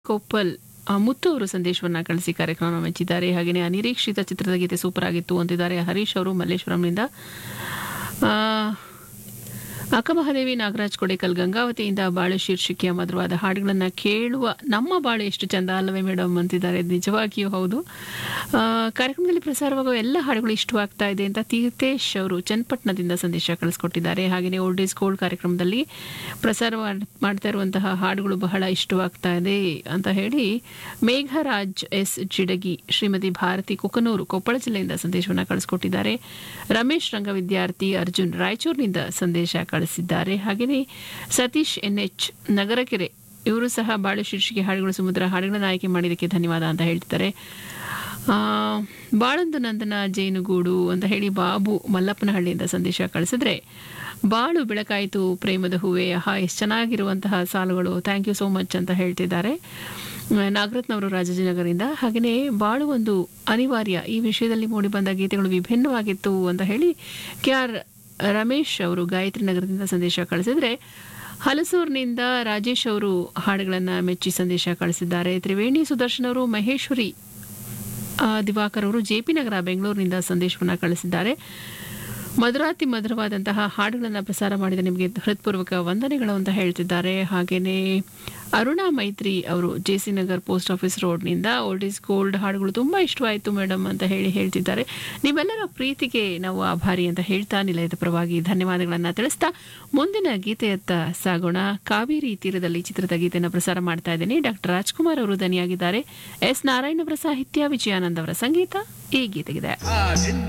ಕೊಪ್ಪಲ್ ಆ, ಮುತ್ತು ಅವರು ಸಂದೇಶವನ್ನ ಕಳಿಸಿ ಕಾರ್ಯಕ್ರಮ ಮೆಚ್ಚಿದ್ದಾರೆ ಹಾಗೆಯೇ ಅನಿರೀಕ್ಷಿತ ಚಿತ್ರದ ಗೀತೆ ಸೂಪರ್ ಆಗಿತ್ತು ಅಂತಿದ್ದಾರೆ ಹರೀಶ್ ಅವರು ಮಲ್ಲೇಶ್ವರಂನಿಂದ ಆ, ಅಕ್ಕಮಹಾದೇವಿ ನಾಗರಾಜ್ ಕೊಡೇಕಲ್ ಗಂಗಾವತಿಯಿಂದ ಬಾಳೆ ಶೀರ್ಷಿಕೆಯ ಮಧುರವಾದ ಹಾಡುಗಳನ್ನು ಕೇಳುವ ನಮ್ಮ ಬಾಳೆ ಎಷ್ಟು ಚಂದ ಅಲ್ಲವೇ ಮೇಡಮ್ ಅಂತಿದ್ದಾರೆ ನಿಜವಾಗಿಯೂ ಹೌದು ಆ, ಕಾರ್ಯಕ್ರಮದಲ್ಲಿ ಪ್ರಸಾರವಾಗುವ ಎಲ್ಲ ಹಾಡುಗಳು ಇಷ್ಟವಾಗ್ತಾ ಇದೆ ಅಂತ ತೀರ್ಥೇಶ್ ಅವರು ಚನ್ನಪಟ್ಟಣದಿಂದ ಸಂದೇಶ ಕಳಿಸ್ಕೊಟ್ಟಿದ್ದಾರೆ ಹಾಗೆಯೇ ಓಲ್ಡ್ ಈಸ್ ಗೋಲ್ಡ್ ಕಾರ್ಯಕ್ರಮದಲ್ಲಿ ಪ್ರಸಾರ ಮಾಡ್- ಮಾಡ್ತಾ ಇರುವಂತಹ ಹಾಡುಗಳು ಬಹಳ ಇಷ್ಟವಾಗ್ತಾ ಇದೆ ಅಂತ ಹೇಳಿ ಮೇಘರಾಜ್ ಎಸ್ ಜಿಡಗಿ ಶ್ರೀಮತಿ ಭಾರತಿ ಕುಕನೂರು ಕೊಪ್ಪಳ ಜಿಲ್ಲೆಯಿಂದ ಸಂದೇಶವನ್ನು ಕಳಿಸ್ಕೊಟ್ಟಿದ್ದಾರೆ ರಮೇಶ್ ರಂಗ ವಿದ್ಯಾರ್ಥಿ ಅರ್ಜುನ್ ರಾಯಚೂರಿನಿಂದ ಸಂದೇಶ ಕಳಿಸಿದ್ದಾರೆ ಹಾಗೆಯೇ ಸತೀಶ್ ಎನ್ಎಚ್ ನಗರಕೆರೆ ಇವರು ಸಹ ಬಾಳು ಶೀರ್ಷಿಕೆ ಹಾಡುಗಳು ಸಮುದ್ರ ಹಾಡುಗಳನ್ನು ಆಯ್ಕೆ ಮಾಡಿದ್ದಕ್ಕೆ ಧನ್ಯವಾದ ಅಂತ ಹೇಳ್ತಿದ್ದಾರೆ ಆ, ಬಾಳೊಂದು ನಂದನ ಜೇನುಗೂಡು ಅಂತ ಹೇಳಿ ಬಾಬು ಮಲ್ಲಪ್ಪನಹಳ್ಳಿಯಿಂದ ಸಂದೇಶ ಕಳಿಸಿದ್ರೆ ಬಾಳು ಬೆಳಕಾಯಿತು ಪ್ರೇಮದ ಹೂವೆ ಆಹಾ ಎಷ್ಟು ಚೆನ್ನಾಗಿರುವಂತಹ ಸಾಲುಗಳು ಥ್ಯಾಂಕ್ ಯು ಸೋ ಮಚ್ ಅಂತ ಹೇಳ್ತಿದ್ದಾರೆ ನಾಗರತ್ನವರು ರಾಜಾಜಿನಗರದಿಂದ ಹಾಗೆಯೇ ಬಾಳು ಒಂದು ಅನಿವಾರ್ಯ ಈ ವಿಷಯದಲ್ಲಿ ಮೂಡಿಬಂದ ಗೀತೆಗಳು ವಿಭಿನ್ನವಾಗಿತ್ತು ಅಂತ ಹೇಳಿ ಕೆ ಆರ್ ರಮೇಶ್ ಅವರು ಗಾಯತ್ರಿ ನಗರದಿಂದ ಸಂದೇಶ ಕಳಿಸಿದ್ರೆ ಹಲಸೂರಿನಿಂದ ರಾಜೇಶ್ ಅವರು ಹಾಡುಗಳನ್ನು ಮೆಚ್ಚಿ ಸಂದೇಶ ಕಳಿಸಿದ್ದಾರೆ ತ್ರಿವೇಣಿ ಸುದರ್ಶನ್ ಅವರು ಮಹೇಶ್ವರಿ ಆ, ದಿವಾಕರ್ ಅವರು ಜೆ ಪಿ ನಗರ ಬೆಂಗಳೂರಿನಿಂದ ಸಂದೇಶವನ್ನು ಕಳಿಸಿದ್ದಾರೆ ಮಧುರಾತಿ ಮಧುರವಾದಂತಹ ಹಾಡುಗಳನ್ನು ಪ್ರಸಾರ ಮಾಡಿದ ನಿಮಗೆ ಹೃತ್ಪೂರ್ವಕ ವಂದನೆಗಳು ಅಂತ ಹೇಳ್ತಿದ್ದಾರೆ ಹಾಗೆಯೇ ಅರುಣಾ ಮೈತ್ರಿ ಅವರು J C Nagar post office ರೋಡ್ನಿಂದ ಓಲ್ಡ್ ಈಸ್ ಗೋಲ್ಡ್ ಹಾಡುಗಳು ತುಂಬ ಇಷ್ಟವಾಯಿತು ಮೇಡಮ್ ಅಂತ ಹೇಳಿ ಹೇಳ್ತಿದ್ದಾರೆ ನೀವೆಲ್ಲರ ಪ್ರೀತಿಗೆ ನಾವು ಆಭಾರಿ ಅಂತ ಹೇಳ್ತಾ ನಿಲಯದ ಪರವಾಗಿ ಧನ್ಯವಾದಗಳನ್ನು ತಿಳಿಸ್ತಾ ಮುಂದಿನ ಗೀತೆಯತ್ತ ಸಾಗೋಣ ಕಾವೇರಿ ತೀರದಲ್ಲಿ ಚಿತ್ರದ ಗೀತೆಯನ್ನು ಪ್ರಸಾರ ಮಾಡ್ತಾ ಇದ್ದೇನೆ ಡಾಕ್ಟರ್ ರಾಜ್ಕುಮಾರ್ ಅವರು ದನಿಯಾಗಿದ್ದಾರೆ ಎಸ್ ನಾರಾಯಣ್ ಅವರ ಸಾಹಿತ್ಯ ವಿಜಯಾನಂದ್ ಅವರ ಸಂಗೀತ ಈ ಗೀತೆಗಿದೆ ಆ ನಿನ್ನ